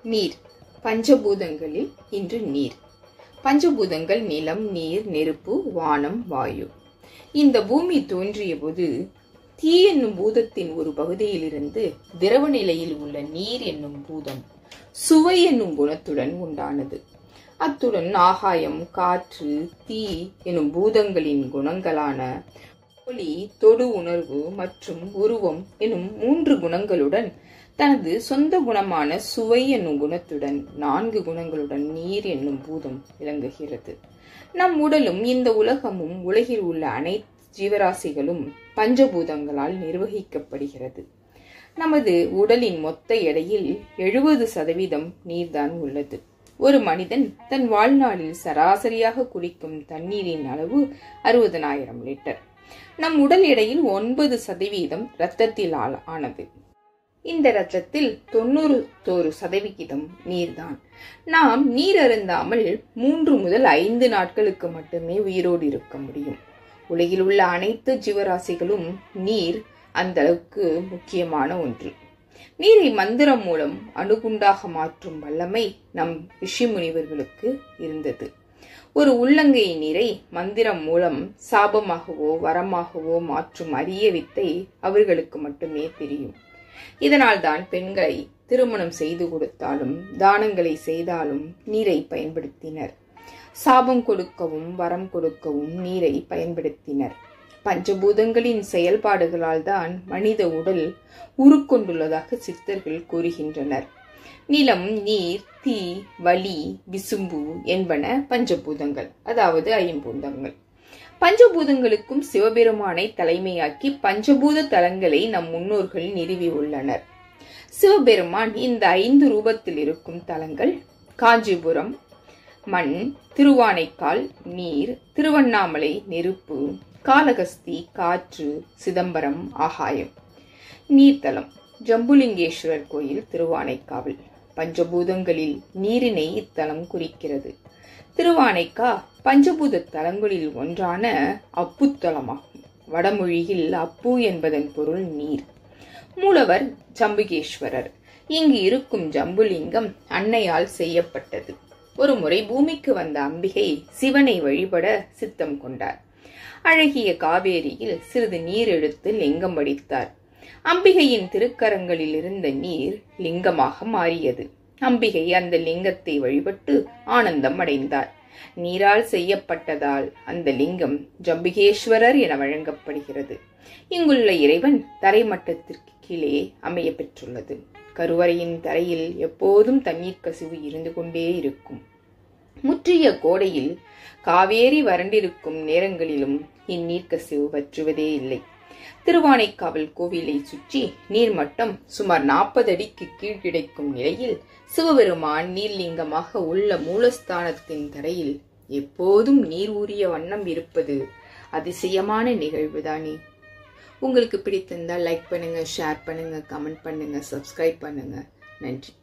நீர் பஞ்சபூதங்களில் இன்று நீர் பஞ்சபூதங்கள் நிலம் நீர் நெருப்பு வானம் வாயு இந்த பூமி தோன்றிய போது தீ என்னும் பூதத்தின் ஒரு பகுதியிலிருந்து திரவ நிலையில் உள்ள நீர் என்னும் பூதம் சுவை என்னும் குணத்துடன் உண்டானது அத்துடன் ஆகாயம் காற்று தீ எனும் பூதங்களின் குணங்களான ஒளி தொடு உணர்வு மற்றும் உருவம் எனும் மூன்று குணங்களுடன் தனது சொந்த குணமான சுவை என்னும் குணத்துடன் நான்கு குணங்களுடன் நீர் என்னும் பூதம் விளங்குகிறது நம் உடலும் இந்த உலகமும் உலகில் உள்ள அனைத்து ஜீவராசிகளும் பஞ்சபூதங்களால் நிர்வகிக்கப்படுகிறது நமது உடலின் மொத்த எடையில் எழுபது சதவீதம் நீர்தான் உள்ளது ஒரு மனிதன் தன் வாழ்நாளில் சராசரியாக குடிக்கும் தண்ணீரின் அளவு அறுபதனாயிரம் லிட்டர் நம் உடல் எடையில் ஒன்பது சதவீதம் இரத்தத்தில் ஆனது இந்த இரத்தத்தில் தொண்ணூறு தோறு சதவிகிதம் நீர்தான் நாம் நீர் அருந்தாமல் மூன்று முதல் ஐந்து நாட்களுக்கு மட்டுமே உயிரோடு இருக்க முடியும் உலகில் உள்ள அனைத்து ஜீவராசிகளும் நீர் அந்த அளவுக்கு முக்கியமான ஒன்று நீரை மந்திரம் மூலம் அணுகுண்டாக மாற்றும் வல்லமை நம் ரிஷி முனிவர்களுக்கு இருந்தது ஒரு உள்ளங்கை நீரை மந்திரம் மூலம் சாபமாகவோ வரமாகவோ மாற்றும் அரிய வித்தை அவர்களுக்கு மட்டுமே தெரியும் இதனால் தான் பெண்களை திருமணம் செய்து கொடுத்தாலும் தானங்களை செய்தாலும் நீரை பயன்படுத்தினர் சாபம் கொடுக்கவும் வரம் கொடுக்கவும் நீரை பயன்படுத்தினர் பஞ்சபூதங்களின் செயல்பாடுகளால் தான் மனித உடல் உருக்கொண்டுள்ளதாக சித்தர்கள் கூறுகின்றனர் நிலம் நீர் தீ வலி விசும்பு என்பன பஞ்சபூதங்கள் அதாவது ஐம்பூதங்கள் பஞ்சபூதங்களுக்கும் சிவபெருமானை தலைமையாக்கி பஞ்சபூத தலங்களை நம் முன்னோர்கள் நிறுவி உள்ளனர் சிவபெருமான் இந்த ஐந்து ரூபத்தில் இருக்கும் தலங்கள் காஞ்சிபுரம் மண் திருவானைக்கால் நீர் திருவண்ணாமலை நெருப்பு காலகஸ்தி காற்று சிதம்பரம் ஆகாயம் நீர்த்தலம் ஜம்புலிங்கேஸ்வரர் கோயில் திருவானைக்காவல் பஞ்சபூதங்களில் நீரினை இத்தலம் குறிக்கிறது திருவானைக்கா பஞ்சபூத தலங்களில் ஒன்றான அப்புத்தலமாகும் வடமொழியில் அப்பு என்பதன் பொருள் நீர் மூலவர் ஜம்புகேஸ்வரர் இங்கு இருக்கும் ஜம்புலிங்கம் அன்னையால் செய்யப்பட்டது ஒரு முறை பூமிக்கு வந்த அம்பிகை சிவனை வழிபட சித்தம் கொண்டார் அழகிய காவேரியில் சிறிது நீர் எடுத்து லிங்கம் வடித்தார் அம்பிகையின் திருக்கரங்களில் இருந்த நீர் லிங்கமாக மாறியது அம்பிகை அந்த லிங்கத்தை வழிபட்டு ஆனந்தம் அடைந்தார் நீரால் செய்யப்பட்டதால் அந்த லிங்கம் ஜம்பிகேஸ்வரர் என வழங்கப்படுகிறது இங்குள்ள இறைவன் தரைமட்டத்திற்கு கீழே அமைய பெற்றுள்ளது கருவறையின் தரையில் எப்போதும் தண்ணீர் கசிவு இருந்து கொண்டே இருக்கும் முற்றிய கோடையில் காவேரி வறண்டிருக்கும் நேரங்களிலும் இந்நீர் கசிவு வற்றுவதே இல்லை திருவானைக்காவல் கோவிலை சுற்றி நீர்மட்டம் சுமார் நாற்பது அடிக்கு கீழ் கிடைக்கும் நிலையில் சிவபெருமான் நீர்லிங்கமாக உள்ள மூலஸ்தானத்தின் தரையில் எப்போதும் நீர் ஊறிய வண்ணம் இருப்பது அதிசயமான நிகழ்வுதானே உங்களுக்கு பிடித்திருந்தால் லைக் பண்ணுங்க ஷேர் பண்ணுங்க கமெண்ட் பண்ணுங்க சப்ஸ்கிரைப் பண்ணுங்க நன்றி